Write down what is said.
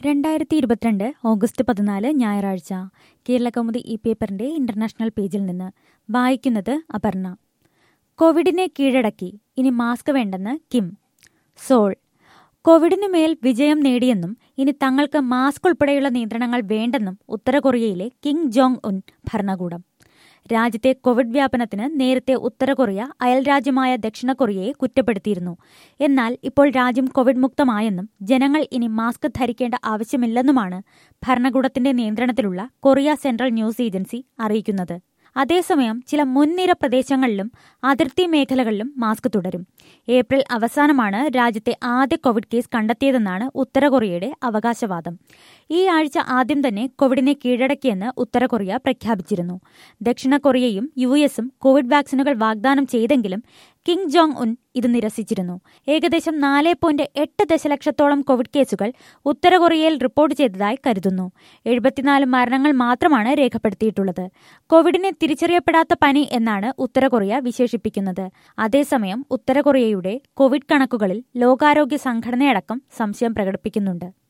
രണ്ടായിരത്തി ഇരുപത്തിരണ്ട് ഓഗസ്റ്റ് പതിനാല് ഞായറാഴ്ച കേരളകൗമുദി ഈ പേപ്പറിന്റെ ഇന്റർനാഷണൽ പേജിൽ നിന്ന് വായിക്കുന്നത് അപർണ കോവിഡിനെ കീഴടക്കി ഇനി മാസ്ക് വേണ്ടെന്ന് കിം സോൾ കോവിഡിനു മേൽ വിജയം നേടിയെന്നും ഇനി തങ്ങൾക്ക് മാസ്ക് ഉൾപ്പെടെയുള്ള നിയന്ത്രണങ്ങൾ വേണ്ടെന്നും ഉത്തര കൊറിയയിലെ കിങ് ജോങ് ഉൻ ഭരണകൂടം രാജ്യത്തെ കോവിഡ് വ്യാപനത്തിന് നേരത്തെ ഉത്തര കൊറിയ അയൽരാജ്യമായ ദക്ഷിണ കൊറിയയെ കുറ്റപ്പെടുത്തിയിരുന്നു എന്നാൽ ഇപ്പോൾ രാജ്യം കോവിഡ് മുക്തമായെന്നും ജനങ്ങൾ ഇനി മാസ്ക് ധരിക്കേണ്ട ആവശ്യമില്ലെന്നുമാണ് ഭരണകൂടത്തിന്റെ നിയന്ത്രണത്തിലുള്ള കൊറിയ സെൻട്രൽ ന്യൂസ് ഏജൻസി അറിയിക്കുന്നത് അതേസമയം ചില മുൻനിര പ്രദേശങ്ങളിലും അതിർത്തി മേഖലകളിലും മാസ്ക് തുടരും ഏപ്രിൽ അവസാനമാണ് രാജ്യത്തെ ആദ്യ കോവിഡ് കേസ് കണ്ടെത്തിയതെന്നാണ് ഉത്തര കൊറിയയുടെ അവകാശവാദം ഈ ആഴ്ച ആദ്യം തന്നെ കോവിഡിനെ കീഴടക്കിയെന്ന് ഉത്തര കൊറിയ പ്രഖ്യാപിച്ചിരുന്നു ദക്ഷിണ കൊറിയയും യു എസും കോവിഡ് വാക്സിനുകൾ വാഗ്ദാനം ചെയ്തെങ്കിലും കിങ് ജോങ് ഉൻ ഇത് നിരസിച്ചിരുന്നു ഏകദേശം നാല് പോയിന്റ് എട്ട് ദശലക്ഷത്തോളം കോവിഡ് കേസുകൾ ഉത്തര കൊറിയയിൽ റിപ്പോർട്ട് ചെയ്തതായി കരുതുന്നു എഴുപത്തിനാല് മരണങ്ങൾ മാത്രമാണ് രേഖപ്പെടുത്തിയിട്ടുള്ളത് കോവിഡിനെ തിരിച്ചറിയപ്പെടാത്ത പനി എന്നാണ് ഉത്തര കൊറിയ വിശേഷിപ്പിക്കുന്നത് അതേസമയം ഉത്തര കൊറിയയുടെ കോവിഡ് കണക്കുകളിൽ ലോകാരോഗ്യ സംഘടനയടക്കം സംശയം പ്രകടിപ്പിക്കുന്നുണ്ട്